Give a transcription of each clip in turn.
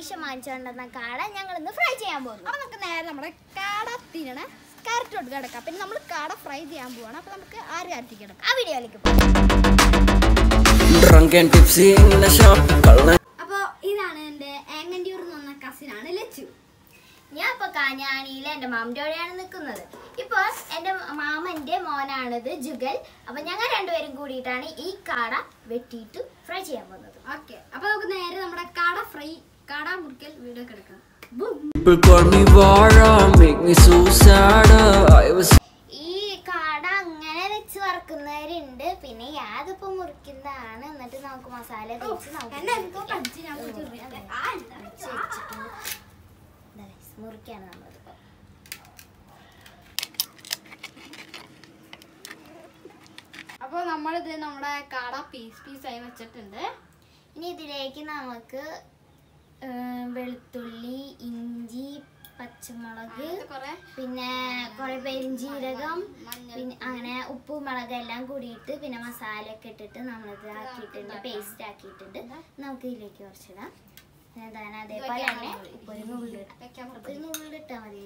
അനീഷ വാങ്ങിച്ചുകൊണ്ടുവന്ന കാട ഞങ്ങൾ ഇന്ന് ഫ്രൈ ചെയ്യാൻ പോകുന്നു അപ്പൊ നമുക്ക് നേരെ നമ്മുടെ കാട തിന്നണ കാരറ്റോട്ട് കിടക്കാം പിന്നെ നമ്മൾ കാട ഫ്രൈ ചെയ്യാൻ പോവാണ് അപ്പൊ നമുക്ക് ആര് കാരറ്റി കിടക്കാം ആ വീഡിയോയിലേക്ക് പോകാം Drunk and tipsy in the shop. കള്ളൻ അപ്പോൾ ഇതാണ് എൻ്റെ ആങ്ങണ്ടിയൂർ എന്ന് പറഞ്ഞ കസിനാണ് ലച്ചു ഞാൻ ഇപ്പൊ കാഞ്ഞാണിയിലെ എന്റെ മാമന്റെ കൂടെയാണ് നിൽക്കുന്നത് ഇപ്പൊ എന്റെ മാമന്റെ മോനാണിത് ജുഗൽ അപ്പൊ ഞങ്ങൾ രണ്ടുപേരും കൂടിയിട്ടാണ് ഈ കാട വെട്ടിയിട്ട് ഫ്രൈ ചെയ്യാൻ പോകുന്നത് ഓക്കെ അപ്പൊ നമുക്ക് നേരെ നമ്മുടെ കാട ഫ്രൈ കാട മുറിക്കൽ വീഡിയോ കിടക്കാം boom. People call me Vara, make me so sad. I was ഈ കാട അങ്ങനെ വെച്ച് വറക്കുന്നവരുണ്ട് പിന്നെ യാതിപ്പോ മുറിക്കുന്നതാണ് എന്നിട്ട് നമുക്ക് മസാല തേച്ച് നമുക്ക് എന്നെ എന്തോ മുറിക്കാം. പഠിച്ച് ഞാൻ പോയിട്ട് വരട്ടെ. ആ, ഇല്ല. മുറിച്ച് വെച്ചിട്ടുണ്ട്. ദാ guys, മുറിക്കാണ് നമ്മളിപ്പോ അപ്പോൾ നമ്മളിത് നമ്മുടെ കാട പീസ് പീസായി വെച്ചിട്ടുണ്ട് ഇനി ഇതിലേക്ക് നമുക്ക് ഏർ, വെളുത്തുള്ളി ഇഞ്ചി പച്ചമുളക് അങ്ങനത്തെ കുറേ പിന്നെ കുറെ പെരിഞ്ചീരകം മഞ്ഞൾ പിന്നെ അങ്ങനെ ഉപ്പ് മുളക് എല്ലാം കൂടിയിട്ട് പിന്നെ മസാല ഒക്കെ ഇട്ടിട്ട് നമ്മളിത് ആക്കിയിട്ടുണ്ട് പേസ്റ്റ് ആക്കിയിട്ടുണ്ട് നമുക്ക് ഇതിലേക്ക് കുറച്ചിടാം എന്താണ് അതേപോലെ തന്നെ ഇപ്പൊ ഒരു നുള്ളിട്ട് വെക്കാൻ ഒരു നുള്ളിട്ടാ മതി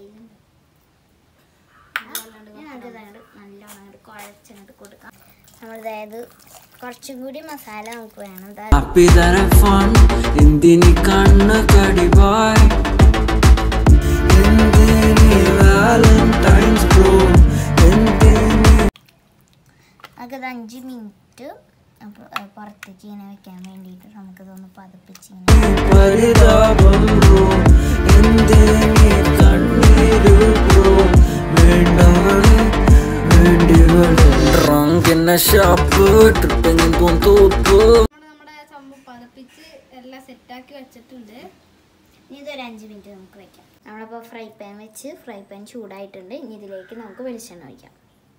ഞങ്ങൾക്ക് ഇതങ്ങോട്ട് നല്ലോണം അങ്ങോട്ട് കുഴച്ചങ്ങോട്ട് കൊടുക്കാം നമ്മളതായത് കുറച്ചും കൂടി മസാല നമുക്ക് വേണം ദാ happy that I fun. എന്തിനി കണ്ണ് കടിവായ് എന്തിനി വാലന്റൈൻസ് ബ്രോ എന്തിനി നമുക്കത് അഞ്ച് മിനിറ്റ് പുറത്തേക്ക് ഇങ്ങനെ വെക്കാൻ വേണ്ടിയിട്ട് നമുക്കിതൊന്ന് പതപ്പിച്ച് ഇങ്ങനെ പരിതാപം ബ്രോ എന്തിനി കണ്ണീര് ബ്രോ വേണ്ടവളെ വേണ്ടിവളെ ഡ്രങ്ക് എന്ന ഷാപ്പ് ട്രിപ്പിങ് തോപ്പ് നമ്മുടെ നമ്മുടെ സംഭവം പതപ്പിച്ച് എല്ലാം സെറ്റാക്കി വെച്ചിട്ടുണ്ട് ഇനി ഇതൊരു അഞ്ച് മിനിറ്റ് നമുക്ക് വെക്കാം നമ്മളിപ്പോൾ ഫ്രൈ പാൻ വെച്ച് ഫ്രൈ പാൻ ചൂടായിട്ടുണ്ട് ഇനി ഇതിലേക്ക് നമുക്ക് വെളിച്ചെണ്ണ ഒഴിക്കാം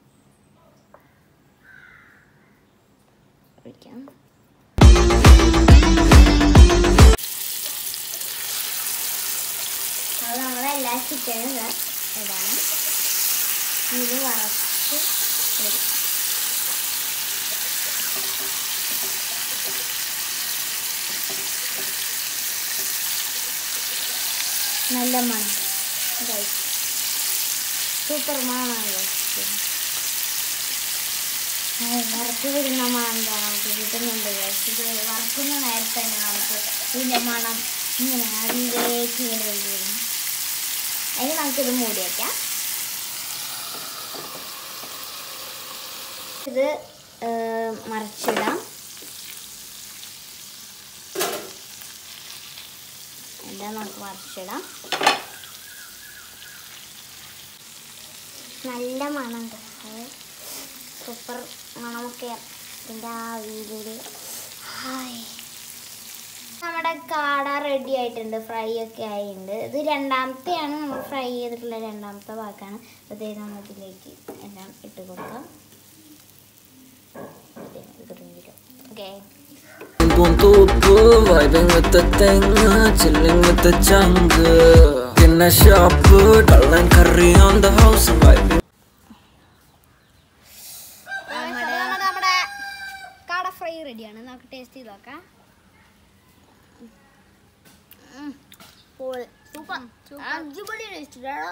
ഒഴിക്കാം അത് നമ്മളെല്ലാ ചിക്കനും ഇതാ ഇതാണ് ഇത് വറച്ച് വരും നല്ല മണം ഗൈസ് സൂപ്പർ മണമാണല്ലോ വറുത്ത് വരുന്ന മണം എന്താ നമുക്ക് കിട്ടുന്നുണ്ട് ഗൈസ് ഇത് വറുക്കുന്ന നേരത്തെ തന്നെ നമുക്ക് ഇതിൻ്റെ മണം ഇങ്ങനെ അതിലേക്ക് ഇങ്ങനെ വേണ്ടി വരും അതിന് നമുക്കിത് മൂടി വയ്ക്കാം ഇത് ഏർ, മറിച്ചിടാം എല്ലാം നമുക്ക് മറിച്ചിടാം നല്ല മണം സൂപ്പർ മണമൊക്കെ ഇതിൻ്റെ ആ വീടിൽ ഹായ് നമ്മുടെ കാട റെഡി ആയിട്ടുണ്ട് ഫ്രൈ ഒക്കെ ആയിട്ടുണ്ട് ഇത് രണ്ടാമത്തെയാണ് നമ്മൾ ഫ്രൈ ചെയ്തിട്ടുള്ള രണ്ടാമത്തെ ഭാഗമാണ് അതേ നമുക്കിതിലേക്ക് എല്ലാം ഇട്ട് കൊടുക്കാം ഓക്കെ തോപ്പ് vibing with the thing chilling with the chunk in a shop കള്ളൻ curry on the house vibing നമ്മുടെ നമ്മുടെ കാട ഫ്രൈ റെഡിയാണ് നമുക്ക് ടേസ്റ്റ് ചെയ്ത് നോക്കാം സൂപ്പർ അടിപൊളി ടേസ്റ്റ് കേട്ടോ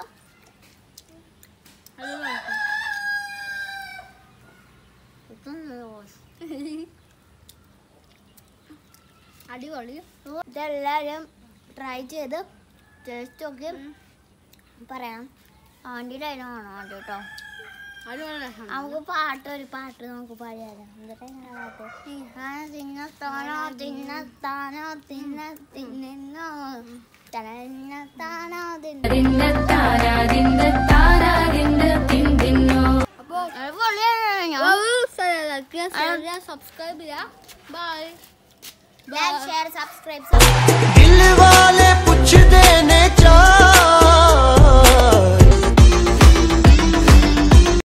അടിപൊളി ഇതെല്ലാവരും ട്രൈ ചെയ്ത് ടേസ്റ്റ് ഒക്കെ പറയാം ആൻറ്റിയുടെ അതിന് വേണം ആദ്യം കേട്ടോ അടിപൊളി രസം നമുക്ക് പാട്ട് ഒരു പാട്ട് നമുക്ക് പാടിയാലോ എന്നിട്ട് എങ്ങനെ പാട്ട് ആ തിന്നത്താനോ തിന്നത്താനോ തിന്ന തിന്നോ തനത്താനോ സബ്സ്ക്രൈബ് ചെയ്യാം ബൈ ലൈക്ക് ഷെയർ സബ്സ്ക്രൈബ് दिल वाले पुछदे ने चा